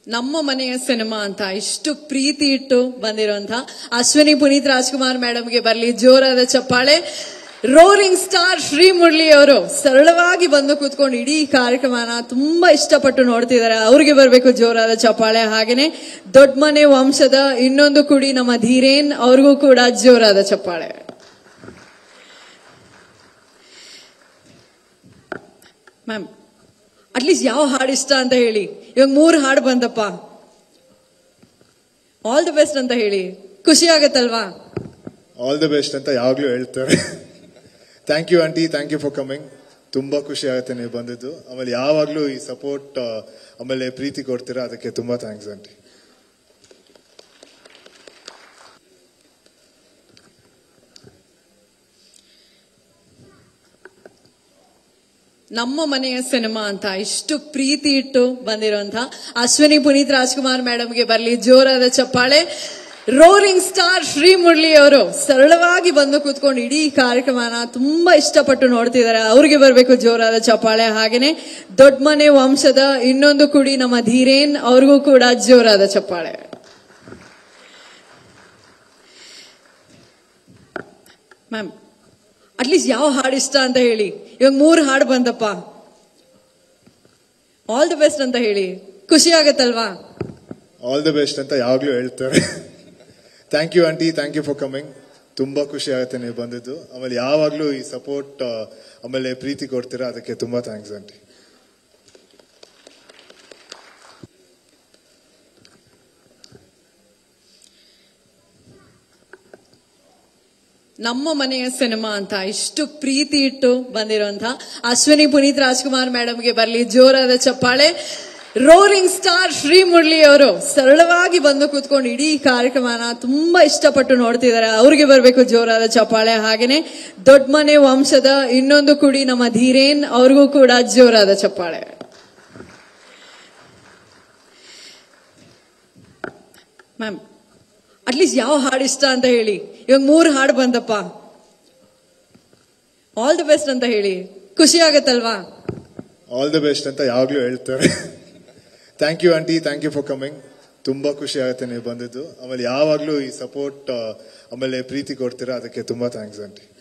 ನಮ್ಮ ಮನೆಯ ಸಿನಿಮಾ ಅಂತ ಇಷ್ಟು ಪ್ರೀತಿ ಇಟ್ಟು ಬಂದಿರುವಂತ ಅಶ್ವಿನಿ ಪುನೀತ್ ರಾಜ್ಕುಮಾರ್ ಮೇಡಮ್ಗೆ ಬರ್ಲಿ ಜೋರಾದ ಚಪ್ಪಾಳೆ ರೋಲಿಂಗ್ ಸ್ಟಾರ್ ಶ್ರೀ ಮುರಳಿ ಅವರು ಸರಳವಾಗಿ ಬಂದು ಕೂತ್ಕೊಂಡು ಇಡೀ ಕಾರ್ಯಕ್ರಮನ ತುಂಬಾ ಇಷ್ಟಪಟ್ಟು ನೋಡ್ತಿದ್ದಾರೆ ಅವ್ರಿಗೆ ಬರಬೇಕು ಜೋರಾದ ಚಪ್ಪಾಳೆ ಹಾಗೇನೆ ದೊಡ್ಡ ಮನೆ ವಂಶದ ಇನ್ನೊಂದು ಕುಡಿ ನಮ್ಮ ಧೀರೇನ್ ಅವ್ರಿಗೂ ಕೂಡ ಜೋರಾದ ಚಪ್ಪಾಳೆ ಮ್ಯಾಮ್ ಅಟ್ಲೀಸ್ಟ್ ಯಾವ ಹಾಡು ಇಷ್ಟ ಅಂತ ಹೇಳಿ ಇವಾಗ ಮೂರು ಹಾಡು ಬಂದಪ್ಪ ಆಲ್ ದಿ ಬೆಸ್ಟ್ ಅಂತ ಹೇಳಿ ಖುಷಿ ಆಗತ್ತಲ್ವಾ ಆಲ್ ದಿ ಬೆಸ್ಟ್ ಅಂತ ಯಾವಾಗಲೂ ಹೇಳ್ತಾರೆ thank you aunty thank you for coming ತುಂಬಾ ಖುಷಿ ಆಗುತ್ತೆ ನೀವು ಬಂದಿದ್ದು ಆಮೇಲೆ ಯಾವಾಗಲೂ ಈ ಸಪೋರ್ಟ್ ಆಮೇಲೆ ಪ್ರೀತಿ ಕೊಡ್ತೀರಾ ಅದಕ್ಕೆ ತುಂಬಾ ಥ್ಯಾಂಕ್ಸ್ ಆಂಟಿ ನಮ್ಮ ಮನೆಯ ಸಿನಿಮಾ ಅಂತ ಇಷ್ಟು ಪ್ರೀತಿ ಇಟ್ಟು ಬಂದಿರುವಂತ ಅಶ್ವಿನಿ ಪುನೀತ್ ರಾಜ್ಕುಮಾರ್ ಮೇಡಮ್ಗೆ ಬರ್ಲಿ ಜೋರಾದ ಚಪ್ಪಾಳೆ ರೋಲಿಂಗ್ ಸ್ಟಾರ್ ಶ್ರೀ ಮುರಳಿ ಅವರು ಸರಳವಾಗಿ ಬಂದು ಕೂತ್ಕೊಂಡು ಇಡೀ ಕಾರ್ಯಕ್ರಮನ ತುಂಬಾ ಇಷ್ಟಪಟ್ಟು ನೋಡ್ತಿದ್ದಾರೆ ಅವ್ರಿಗೆ ಬರಬೇಕು ಜೋರಾದ ಚಪ್ಪಾಳೆ ಹಾಗೇನೆ ದೊಡ್ಡ ಮನೆ ವಂಶದ ಇನ್ನೊಂದು ಕುಡಿ ನಮ್ಮ ಧೀರೇನ್ ಅವ್ರಿಗೂ ಕೂಡ ಜೋರಾದ ಚಪ್ಪಾಳೆ ಮ್ಯಾಮ್ ಅಟ್ಲೀಸ್ಟ್ ಯಾವ ಹಾಡು ಇಷ್ಟ ಅಂತ ಹೇಳಿ ಇವಾಗ ಮೂರು ಹಾಡು ಬಂದಪ್ಪ ಆಲ್ ದಿ ಬೆಸ್ಟ್ ಅಂತ ಹೇಳಿ ಖುಷಿ ಆಗತ್ತಲ್ವಾ ಆಲ್ ದಿ ಬೆಸ್ಟ್ ಅಂತ ಯಾವಾಗಲೂ ಹೇಳ್ತಾರೆ thank you aunty thank you for coming ತುಂಬಾ ಖುಷಿ ಆಗುತ್ತೆ ನೀವು ಬಂದಿದ್ದು ಆಮೇಲೆ ಯಾವಾಗಲೂ ಈ ಸಪೋರ್ಟ್ ಆಮೇಲೆ ಪ್ರೀತಿ ಕೊಡ್ತೀರಾ ಅದಕ್ಕೆ ತುಂಬಾ ಥ್ಯಾಂಕ್ಸ್ ಆಂಟಿ ನಮ್ಮ ಮನೆಯ ಸಿನಿಮಾ ಅಂತ ಇಷ್ಟು ಪ್ರೀತಿ ಇಟ್ಟು ಬಂದಿರುವಂತ ಅಶ್ವಿನಿ ಪುನೀತ್ ರಾಜ್ಕುಮಾರ್ ಮೇಡಮ್ಗೆ ಬರ್ಲಿ ಜೋರಾದ ಚಪ್ಪಾಳೆ ರೋಲಿಂಗ್ ಸ್ಟಾರ್ ಶ್ರೀ ಮುರಳಿ ಅವರು ಸರಳವಾಗಿ ಬಂದು ಕೂತ್ಕೊಂಡು ಇಡೀ ಕಾರ್ಯಕ್ರಮನ ತುಂಬಾ ಇಷ್ಟಪಟ್ಟು ನೋಡ್ತಿದ್ದಾರೆ ಅವ್ರಿಗೆ ಬರಬೇಕು ಜೋರಾದ ಚಪ್ಪಾಳೆ ಹಾಗೇನೆ ದೊಡ್ಡ ಮನೆ ವಂಶದ ಇನ್ನೊಂದು ಕುಡಿ ನಮ್ಮ ಧೀರೇನ್ ಅವ್ರಿಗೂ ಕೂಡ ಜೋರಾದ ಚಪ್ಪಾಳೆ ಮ್ಯಾಮ್ ಅಟ್ಲೀಸ್ಟ್ ಯಾವ ಹಾಡು ಇಷ್ಟ ಅಂತ ಹೇಳಿ ಇವಾಗ ಮೂರು ಹಾಡು ಬಂದಪ್ಪ ಆಲ್ ದಿ ಬೆಸ್ಟ್ ಅಂತ ಹೇಳಿ ಖುಷಿ ಆಗತ್ತಲ್ವಾ ಆಲ್ ದಿ ಬೆಸ್ಟ್ ಅಂತ ಯಾವಾಗಲೂ ಹೇಳ್ತಾರೆ thank you aunty thank you for coming ತುಂಬಾ ಖುಷಿ ಆಗುತ್ತೆ ನೀವು ಬಂದಿದ್ದು ಆಮೇಲೆ ಯಾವಾಗಲೂ ಈ ಸಪೋರ್ಟ್ ಆಮೇಲೆ ಪ್ರೀತಿ ಕೊಡ್ತೀರಾ ಅದಕ್ಕೆ ತುಂಬಾ ಥ್ಯಾಂಕ್ಸ್ ಆಂಟಿ